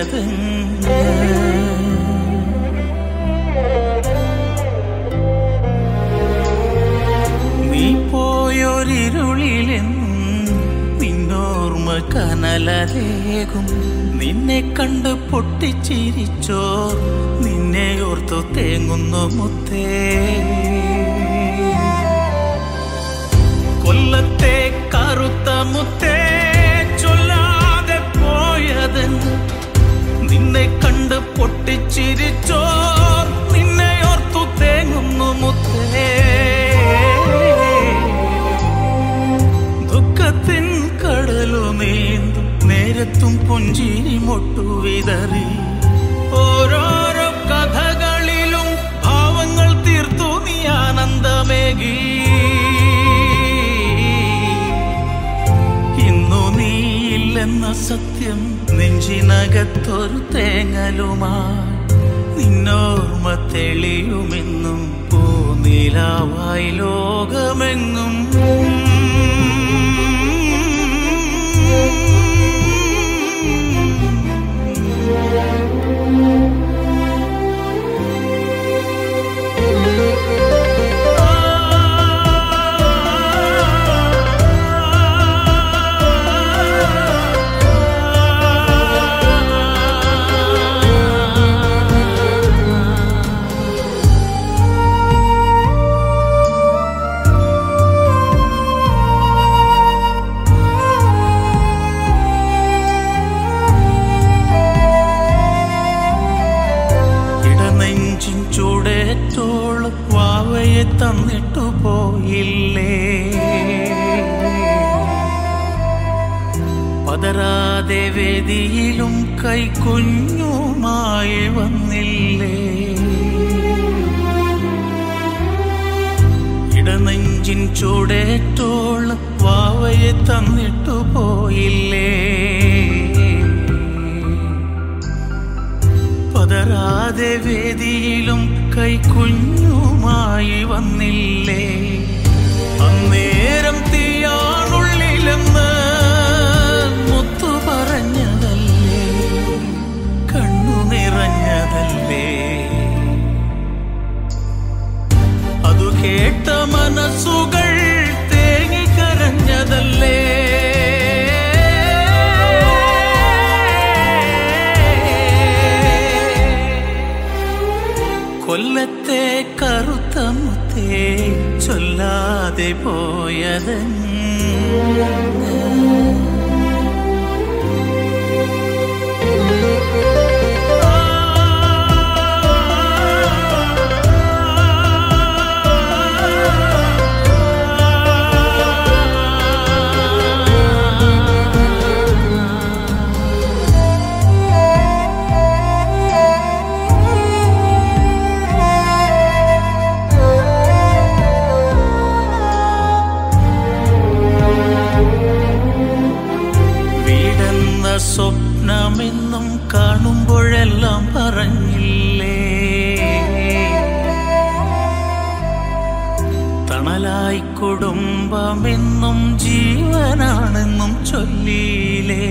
പോയതെന്ന് നീ പോയൊരിരുളിലെന്നും നിന്നോർമ്മ കനലരേകും നിന്നെ കണ്ട് പൊട്ടിച്ചിരിച്ചോർ നിന്നെ ഓർത്തു തേങ്ങുന്നു മുത്തേ കൊല്ലത്തെ കറുത്ത മുത്തേ ചൊല്ലാതെ പോയതെന്ന് നിന്നെ കണ്ട് പൊട്ടിച്ചിരിച്ചോ നിന്നെ ഓർത്തു തേങ്ങുന്നു മുത്തേ ദുഃഖത്തിൻ കടലു നീന്തും നേരത്തും പുഞ്ചിരി മൊട്ടു വിതറി ഓരോരോ കഥകളിലും ഭാവങ്ങൾ തീർത്തു നീ ആനന്ദമേകി ഇന്നു നീയില്ലെന്ന സത്യം നെഞ്ചിനകത്തൊരു തേങ്ങലുമായി നിന്നോർമ്മ തെളിയുമെന്നും പൂനിലാവായി ലോകമെങ്ങും ഇടനെഞ്ചിൻ ചൂടേറ്റോളം വാവയെ തന്നിട്ടു പോയില്ലേ പതരാതെ വേദിയിലും കൈക്കുഞ്ഞുമായി വന്നില്ലേ ഇടനെഞ്ചിൻ ചൂടേറ്റോളം വാവയെ തന്നിട്ടു പോയില്ലേ പതരാതെ വേദിയിലും കൈക്കുഞ്ഞുമായി വന്നില്ലേ അന്നേരം തീയാണുള്ളിലെന്ന് മുത്തു പറഞ്ഞതല്ലേ കണ്ണു നിറഞ്ഞതല്ലേ അതു കേട്ട മനസ്സുകൾ തേങ്ങിക്കരഞ്ഞതല്ലേ കൊല്ലത്തെ കറുത്ത മുത്തേ ചൊല്ലാതെ പോയതെന്ന് വീടെന്ന സ്വപ്നമെന്നും കാണുമ്പോഴെല്ലാം പറഞ്ഞില്ലേ തണലായി കുടുംബമെന്നും ജീവനാണെന്നും ചൊല്ലിയില്ലേ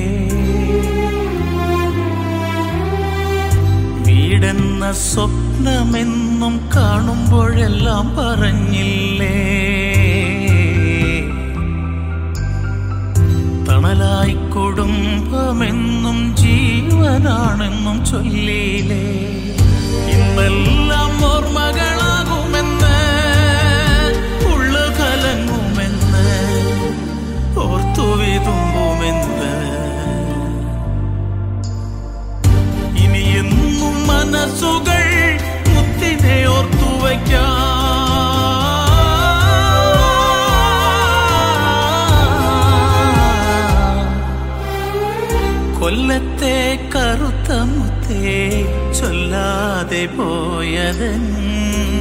വീടെന്ന സ്വപ്നമെന്നും കാണുമ്പോഴെല്ലാം പറഞ്ഞില്ലേ തണലായി കുടുംബമെന്നും ജീവനാണെന്നും ചൊല്ലിയില്ലേ ഇന്നെല്ലാം ഓർമ്മകളാകുമെന്ന് ഉള്ളു കലങ്ങുമെന്ന് ഓർത്തു വിതുമ്പുമെന്ന് ഇനി എന്നും മനസ്സുകൾ മുത്തിനെ ഓർത്തു വയ്ക്കാം കൊല്ലത്തെ കറുത്ത മുത്തേ ചൊല്ലാതെ പോയതെന്ന്